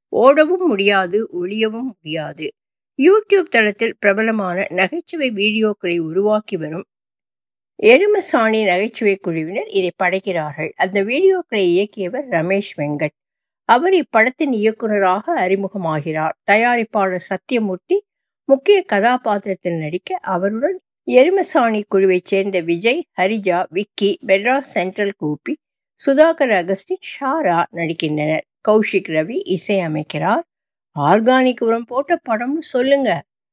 ஓடவும் முடியாது ஒளியவும் முடியாது யூடியூப் தளத்தில் பிரபலமான நகைச்சுவை வீடியோக்களை உருவாக்கி வரும் எருமசாணி நகைச்சுவை குழுவினர் இதை படைக்கிறார்கள் அந்த வீடியோக்களை இயக்கியவர் ரமேஷ் வெங்கட் அவர் இப்படத்தின் இயக்குனராக அறிமுகமாகிறார் தயாரிப்பாளர் சத்யமூர்த்தி முக்கிய கதாபாத்திரத்தில் நடிக்க அவருடன் எருமசாணி குழுவைச் சேர்ந்த விஜய் ஹரிஜா விக்கி மெட்ராஸ் சென்ட்ரல் கோபி சுதாகர் அகஸ்டின் ஷாரா நடிக்கின்றனர் கௌஷிக் ரவி இசையமைக்கிறார் ஆர்கானிக் உரம் போட்ட படம்னு சொல்லுங்க